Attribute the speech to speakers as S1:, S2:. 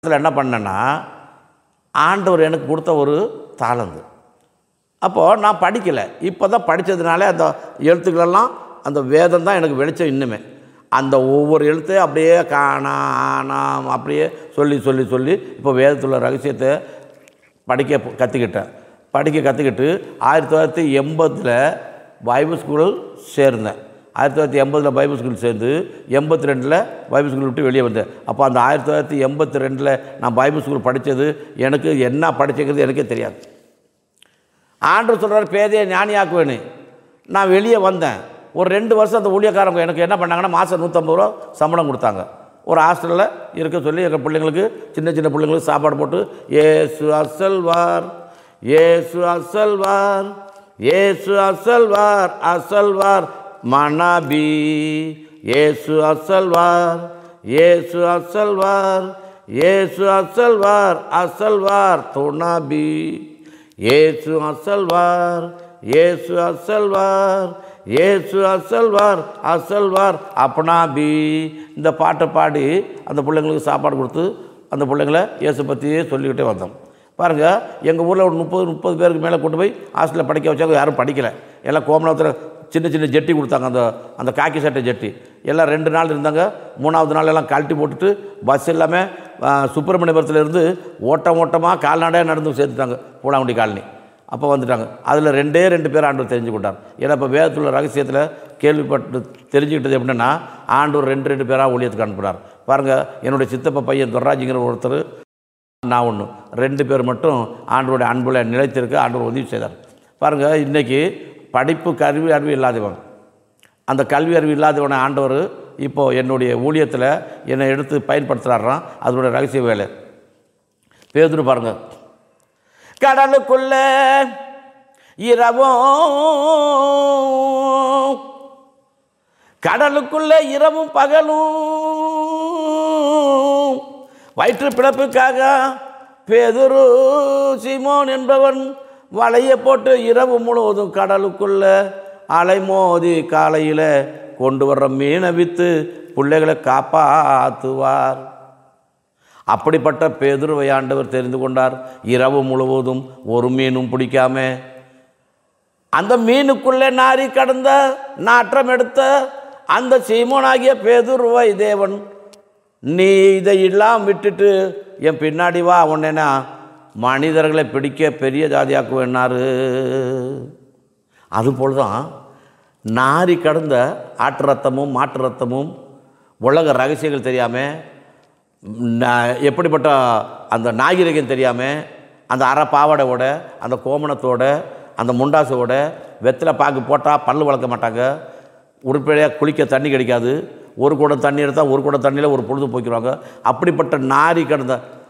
S1: இதில் என்ன பண்ணேன்னா ஆண்டவர் எனக்கு கொடுத்த ஒரு தாளந்து அப்போது நான் படிக்கலை இப்போ தான் படித்ததுனால அந்த எழுத்துக்களெல்லாம் அந்த வேதம் தான் எனக்கு வெளிச்சம் இன்னுமே அந்த ஒவ்வொரு எழுத்தையும் அப்படியே காணா ஆனாம் அப்படியே சொல்லி சொல்லி சொல்லி இப்போ வேதத்துள்ள ரகசியத்தை படிக்க கற்றுக்கிட்டேன் படிக்க கற்றுக்கிட்டு ஆயிரத்தி தொள்ளாயிரத்தி எண்பதில் பைபிள் ஸ்கூல் சேர்ந்தேன் ஆயிரத்தி தொள்ளாயிரத்தி எண்பதில் பைபிள் ஸ்கூல் சேர்ந்து எண்பத்தி ரெண்டில் பைபிள் ஸ்கூல் விட்டு வெளியே வந்தேன் அப்போ அந்த ஆயிரத்தி தொள்ளாயிரத்தி எண்பத்தி ரெண்டில் நான் பைபிள் ஸ்கூல் படித்தது எனக்கு என்ன படிச்சுக்கிறது எனக்கே தெரியாது ஆண்டவர் சொல்கிறார் பேதையை ஞானியாக்குவேன்னு நான் வெளியே வந்தேன் ஒரு ரெண்டு வருஷம் அந்த ஊழியக்காரங்க எனக்கு என்ன பண்ணாங்கன்னா மாதம் நூற்றம்பது ரூபா சம்பளம் கொடுத்தாங்க ஒரு ஹாஸ்டலில் இருக்க சொல்லி எங்கள் பிள்ளைங்களுக்கு சின்ன சின்ன பிள்ளைங்களுக்கு சாப்பாடு போட்டு ஏசு அசல்வார் ஏசு அசல்வார் ஏசு அசல்வார் அசல்வார் மனாபி ஏசு அசல்வார் ஏசு அசல்வார் ஏசு அசல்வார் அசல்வார் துணாபி ஏசு அசல்வார் ஏசு அசல்வார் ஏசு அசல்வார் அசல்வார் அப்பனாபி இந்த பாட்டை பாடி அந்த பிள்ளைங்களுக்கு சாப்பாடு கொடுத்து அந்த பிள்ளைங்களை இயேசு பற்றியே சொல்லிக்கிட்டே வந்தோம் பாருங்கள் எங்கள் ஊரில் ஒரு முப்பது முப்பது பேருக்கு மேலே கொண்டு போய் ஹாஸ்டலில் படிக்க வச்சாங்க யாரும் படிக்கலை எல்லாம் கோமலத்தில் சின்ன சின்ன ஜெட்டி கொடுத்தாங்க அந்த அந்த காக்கி சட்டை ஜெட்டி எல்லாம் ரெண்டு நாள் இருந்தாங்க மூணாவது நாள் எல்லாம் கழட்டி போட்டுட்டு பஸ் எல்லாமே சுப்பிரமணியபுரத்தில் இருந்து ஓட்டம் ஓட்டமாக கால்நடையாக நடந்து சேர்த்துட்டாங்க பூலாங்குடி காலனி அப்போ வந்துட்டாங்க அதில் ரெண்டே ரெண்டு பேர் ஆண்டவர் தெரிஞ்சு கொண்டார் ஏன்னா இப்போ வேதத்துள்ள ரகசியத்தில் கேள்விப்பட்டு தெரிஞ்சுக்கிட்டது எப்படின்னா ஆண்டவர் ரெண்டு ரெண்டு பேராக ஊழியத்துக்கு அனுப்புகிறார் பாருங்கள் என்னுடைய சித்தப்பா பையன் துர்ராஜிங்கிற ஒருத்தர் நான் ஒன்று ரெண்டு பேர் மட்டும் ஆண்டவருடைய அன்பில் நிலைத்திருக்க ஆண்டவர் உதவி செய்தார் பாருங்கள் இன்றைக்கி படிப்பு கல்வி அறிவு இல்லாதவன் அந்த கல்வி அறிவு இல்லாதவனை ஆண்டவர் இப்போது என்னுடைய ஊழியத்தில் என்னை எடுத்து பயன்படுத்துகிறாராம் அதனுடைய ரகசிய வேலை பேதுரு பாருங்க கடலுக்குள்ள இரவும் கடலுக்குள்ள இரவும் பகலும் வயிற்று பிழப்புக்காக பேதுரு சிமோன் என்பவன் வலையை போட்டு இரவு முழுவதும் கடலுக்குள்ள அலைமோதி காலையில் கொண்டு வர்ற மீனை விற்று பிள்ளைகளை காப்பாற்றுவார் அப்படிப்பட்ட பேதுருவை ஆண்டவர் தெரிந்து கொண்டார் இரவு முழுவதும் ஒரு மீனும் பிடிக்காம அந்த மீனுக்குள்ளே நாரி கடந்த நாற்றம் எடுத்த அந்த சீமோனாகிய பேதுருவை தேவன் நீ இதை எல்லாம் விட்டுட்டு என் பின்னாடி வா உடனேனா மனிதர்களை பிடிக்க பெரிய ஜாதியாக்குவேன்னாரு அதுபோல் தான் நாரி கடந்த ஆட்டு ரத்தமும் மாட்டு ரத்தமும் உலக ரகசியங்கள் தெரியாமல் ந- எப்படிப்பட்ட அந்த நாகரிகம் தெரியாமல் அந்த அரை பாவாடையோட அந்த கோமணத்தோட அந்த முண்டாசோட வெத்தலை பாக்கு போட்டால் பல்லு வளர்க்க மாட்டாங்க உருப்படியாக குளிக்க தண்ணி கிடைக்காது ஒரு குடம் தண்ணி எடுத்தால் ஒரு குடம் தண்ணியில் ஒரு பொழுது போய்க்கிறாங்க அப்படிப்பட்ட நாரி கடந்த